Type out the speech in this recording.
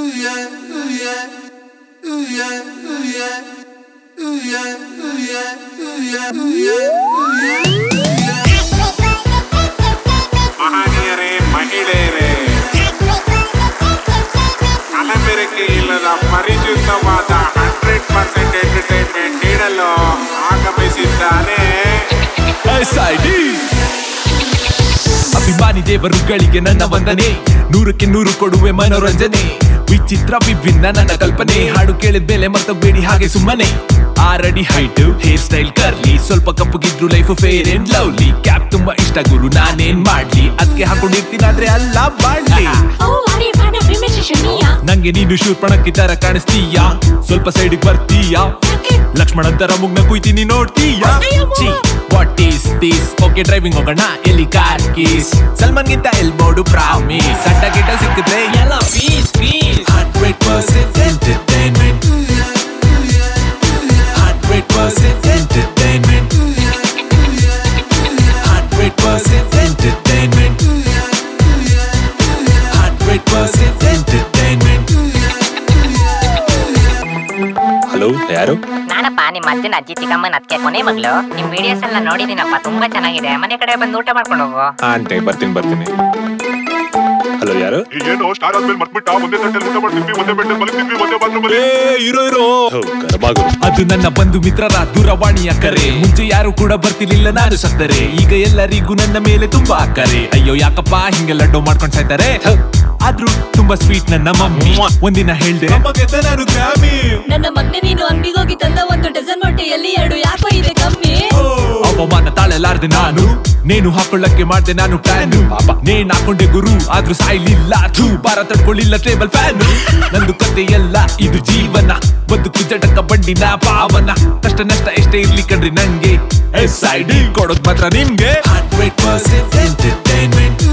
ಮಹನೀಯರೇ ಮಹಿಳೆಯರೇ ಕಲಬೆರಕೆ ಇಲ್ಲದ ಪರಿಶುದ್ಧವಾದ ಹಂಡ್ರೆಡ್ ಪರ್ಸೆಂಟ್ ಎಂಟರ್ಟೈನ್ಮೆಂಟ್ ನೀಡಲು ಆಗಮಿಸಿದ್ದಾರೆ ಅಭಿಮಾನಿ ದೇವರುಗಳಿಗೆ ನನ್ನ ವಂದನೆ ನೂರಕ್ಕೆ ನೂರು ಕೊಡುವೆ ಮನೋರಂಜನೆ ವಿಚಿತ್ರ ವಿಭಿನ್ನ ನನ್ನ ಕಲ್ಪನೆ ಹಾಡು ಕೇಳಿದ ಮೇಲೆ ಮರ್ತೋಗ್ಬೇಡಿ ಹಾಗೆ ಸುಮ್ಮನೆ ಆರಡಿ ಹೈಟ್ ಹೇರ್ ಸ್ಟೈಲ್ ಕರ್ಲಿ ಸ್ವಲ್ಪ ಕಪ್ಪುಗಿದ್ರು life fair and lovely cap ತುಂಬಾ ಇಷ್ಟ ಗುರು ನಾನೇನ್ ಮಾಡ್ಲಿ ಅದಕ್ಕೆ ಹಾಕೊಂಡಿರ್ತೀನಾದ್ರೆ ಅಲ್ಲ ಮಾಡ್ಲಿ Oh, are you fan of Ramesh Shania? ನಂಗೆ ನೀನು ಶೂರ್ಪಣಕ್ಕಿ ತರ ಕಾಣಿಸ್ತೀಯಾ ಸ್ವಲ್ಪ ಸೈಡಿಗೆ ಬರ್ತೀಯಾ ಯಾಕೆ? ಲಕ್ಷ್ಮಣನ್ ತರ ಮುಗ್ನ ಕುಯ್ತೀನಿ ನೋಡ್ತೀಯಾ ಅಯ್ಯೋ, what is this okay driving ಹೋಗೋಣ ಎಲ್ಲಿ ಕಾರ್ ಕೀಸ್ ಸಲ್ಮಾನ್ ಗಿಂತ ಎಲ್ಬೋಡು ಪ್ರಾಮಿಸ್ ಸಣ್ಣ ಗಿಟ್ಟ ಸಿಕ್ಕಿದ್ರೆ ಎಲ್ಲ piece piece hundred percent entertainment hundred percent entertainment hundred percent entertainment hundred percent entertainment hello ಯಾರು ನಾನಪ್ಪ ನಿಮ್ಮ ಅಜ್ಜನ ಅಜ್ಜಿ ಚಿಕ್ಕಮ್ಮನ ಅದಕ್ಕೆ ಕೊನೆ ಮಗಳು ನಿಮ್ ವಿಡಿಯೋಸ್ ಎಲ್ಲ ನೋಡಿದೀನಪ್ಪ ತುಂಬಾ ಚೆನ್ನಾಗಿದೆ ಮನೆ ಕಡೆ ಬಂದು ಊಟ ಮಾಡ್ಕೊಂಡು ಹೋಗು ಆಂಟೆ ಬರ್ತೀನಿ ಬರ್ತೀನಿ ಹಲೋ ಯಾರು ಏನು ಸ್ಟಾರ್ ಆದ್ಮೇಲೆ ಮರ್ಬಿಟ್ಟ ಒಂದೇ ತಟ್ಟೆಲಿ ಊಟ ಮಾಡ್ತಿದ್ವಿ ಒಂದೇ ಬೆಡ್ಡಲ್ಲಿ ಮಲಗ್ತಿದ್ವಿ ಒಂದೇ ಬಾತ್ರೂಮ್ ಅಲ್ಲಿ ಇರೋ ಇರೋ ಗರ್ಭಾಗುರು ಅದು ನನ್ನ ಬಂಧು ಮಿತ್ರರ ದೂರವಾಣಿಯ ಕರೆ ಮುಂಚೆ ಯಾರು ಕೂಡ ಬರ್ತಿರ್ಲಿಲ್ಲ ನಾನು ಸತ್ತರೆ ಈಗ ಎಲ್ಲರಿಗೂ ನನ್ನ ಮೇಲೆ ತುಂಬಾ ಕರೆ ಅಯ್ಯೋ ಯಾಕಪ್ಪ ಹಿಂಗೆಲ್ಲ ಡೋ ಮಾಡ್ಕೊಂಡ್ ಸಾಯ್ತಾರೆ ಥು. ಆದ್ರೂ ತುಂಬಾ ಸ್ವೀಟ್ ನನ್ನ ಮಮ್ಮಿ ಒಂದಿನ ಹೇಳ್ದೆ ನಾನು ಗ್ರಾಮಿ ನನ್ನ ಮಗ್ನೆ ನೀನು ಅಂಗಡಿಗೋಗಿ ತಂದ ಒಂದು ಡಜನ್ ಮೊಟ್ಟೆಯಲ್ಲಿ ಎರಡು ಯಾಕೋ ಇದೆ ಕಮ್ಮಿ ಅವಮಾನ ತಾಳಲಾರ್ದೆ ನಾನು ನೇನು ಹಾಕೊಳ್ಳಕ್ಕೆ ಮಾಡ್ದೆ ನಾನು ಪ್ಲಾನ್ ಪಾಪ ನೇಣ್ ಹಾಕೊಂಡೆ ಗುರು ಆದ್ರೂ ಸಾಯ್ಲಿಲ್ಲ ಥೂ ಬಾರ ತಡ್ಕೊಳ್ಳಿಲ್ಲ ಟೇಬಲ್ ಫ್ಯಾನ್ ನಂದು ಕತೆ ಎಲ್ಲ ಇದು ಜೀವನ ಬದುಕು ಜಟಕ ಬಂಡಿನ ಪಾವನ ಕಷ್ಟ ನಷ್ಟ ಎಷ್ಟೇ ಇರ್ಲಿ ಕಣ್ರಿ ನಂಗೆ ಎಸ್ ಐ ಡಿ ಕೊಡೋದ್ ಮಾತ್ರ ನಿಮ್ಗೆ ಹಂಡ್ರೆಡ್ ಪರ್ಸೆಂಟ್ ಎಂಟರ್ಟೈನ್ಮೆಂಟ್